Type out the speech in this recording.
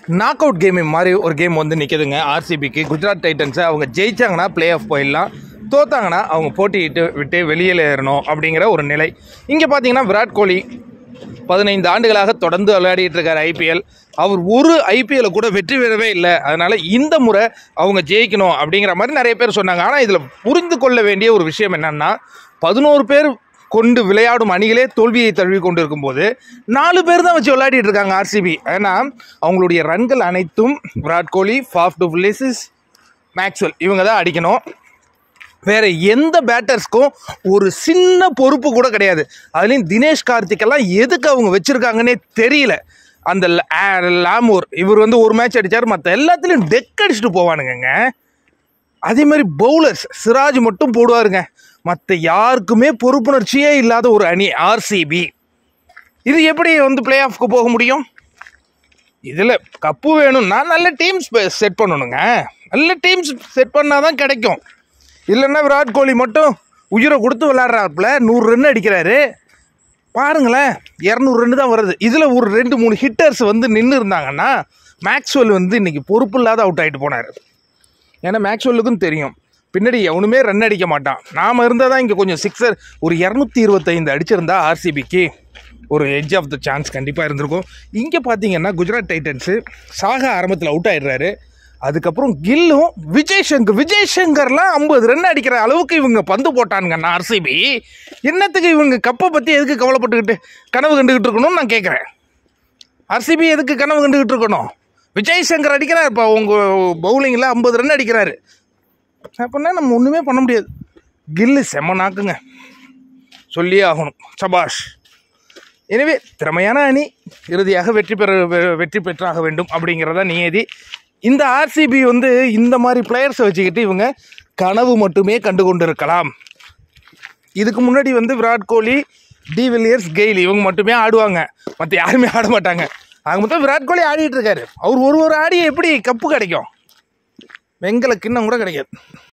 knock out game மாதிரி ஒரு game வந்து நிற்குதுங்க ஆர்சிபிக்கு குஜராத் டைட்டன்ஸை அவங்க ஜெயிச்சாங்கன்னா ப்ளே ஆஃப் போயிடலாம் தோத்தாங்கன்னா அவங்க போட்டியிட்டு விட்டு வெளியில் ஏறணும் அப்படிங்கிற ஒரு நிலை இங்கே பார்த்தீங்கன்னா விராட் கோலி பதினைந்து ஆண்டுகளாக தொடர்ந்து விளையாடிட்டு இருக்கார் ஐபிஎல் அவர் ஒரு ஐபிஎல்ல கூட வெற்றி பெறவே இல்லை அதனால இந்த முறை அவங்க ஜெயிக்கணும் அப்படிங்கிற மாதிரி நிறைய பேர் சொன்னாங்க ஆனால் இதில் புரிந்து கொள்ள வேண்டிய ஒரு விஷயம் என்னன்னா பதினோரு பேர் கொண்டு விளையாடும் அணிகளே தோல்வியை தழுவி கொண்டு இருக்கும்போது நாலு பேர் தான் வச்சு விளையாடிட்டு இருக்காங்க ஆர்சிபி ஏன்னா அவங்களுடைய ரன்கள் அனைத்தும் Virat Kohli Faf du Plessis Maxwell இவங்க தான் அடிக்கணும் வேற எந்த பேட்டர்ஸ்க்கும் ஒரு சின்ன பொறுப்பு கூட கிடையாது அதுலேயும் தினேஷ் கார்த்திக்கெல்லாம் எதுக்கு அவங்க வச்சிருக்காங்கன்னே தெரியல அந்த ல- ஆ, லாமூர் இவர் வந்து ஒரு மேட்ச் அடிச்சார் மற்ற எல்லாத்துலேயும் டெக் அடிச்சுட்டு போவானுங்கங்க அதே மாதிரி பவுலர்ஸ் சிராஜ் மட்டும் போடுவாருங்க மற்ற யாருக்குமே பொறுப்புணர்ச்சியே இல்லாத ஒரு அணி ஆர்சிபி இது எப்படி வந்து பிளே ஆஃப்க்கு போக முடியும் இதில் கப்பு வேணும்னா நல்ல டீம்ஸ் செட் பண்ணணுங்க நல்ல டீம்ஸ் செட் பண்ணால் தான் கிடைக்கும் இல்லைன்னா விராட் கோலி மட்டும் உயிரை கொடுத்து விளையாடுறாப்புல நூறு ரன் அடிக்கிறாரு பாருங்களேன் இரநூறு ரன் தான் வருது இதில் ஒரு ரெண்டு மூணு ஹிட்டர்ஸ் வந்து நின்று இருந்தாங்கன்னா மேக்ஸ்வெல் வந்து இன்னைக்கு பொறுப்பு இல்லாத அவுட் ஆகிட்டு போனார் ஏன்னா மேக்ஸ்வெல்லுக்கும் தெரியும் பின்னாடி எவனுமே ரன் அடிக்க மாட்டான் நாம் இருந்தால் தான் இங்கே கொஞ்சம் சிக்ஸர் ஒரு இரநூத்தி இருபத்தைந்து அடிச்சிருந்தா ஆர்சிபிக்கு ஒரு எட்ஜ் ஆஃப் த சான்ஸ் கண்டிப்பாக இருந்திருக்கும் இங்கே பார்த்தீங்கன்னா குஜராத் டைட்டன்ஸு சாகா ஆரம்பத்தில் அவுட் ஆயிடுறாரு அதுக்கப்புறம் கில்லும் விஜய் சங்கர் விஜய் சங்கர்லாம் ஐம்பது ரன் அடிக்கிற அளவுக்கு இவங்க பந்து போட்டானுங்கண்ணா ஆர்சிபி என்னத்துக்கு இவங்க கப்பை பற்றி எதுக்கு கவலைப்பட்டுக்கிட்டு கனவு கண்டுக்கிட்டு இருக்கணும்னு நான் கேட்குறேன் ஆர்சிபி எதுக்கு கனவு கண்டுக்கிட்டு இருக்கணும் விஜய் சங்கர் அடிக்கிறார் இப்போ உங்கள் பவுலிங்கில் ஐம்பது ரன் அடிக்கிறாரு அப்படின்னா நம்ம ஒன்றுமே பண்ண முடியாது கில்லு செம்ம நாக்குங்க சொல்லியே ஆகணும் சபாஷ் எனவே திறமையான அணி இறுதியாக வெற்றி பெற வெ- வெற்றி பெற்றாக வேண்டும் அப்படிங்கிறதா நியதி இந்த ஆர்சிபி வந்து இந்த மாதிரி பிளேயர்ஸை வச்சுக்கிட்டு இவங்க கனவு மட்டுமே கண்டு கொண்டு இருக்கலாம் இதுக்கு முன்னாடி வந்து Virat Kohli de Villiers Gayle இவங்க மட்டுமே ஆடுவாங்க மற்ற யாருமே ஆட மாட்டாங்க ஆக மொத்தம் விராட் கோலி ஆடிட்டு இருக்காரு அவர் ஒரு ஒரு ஆடியை எப்படி கப்பு கிடைக்கும் வெங்கல கிண்ணம் கூட கிடைக்காது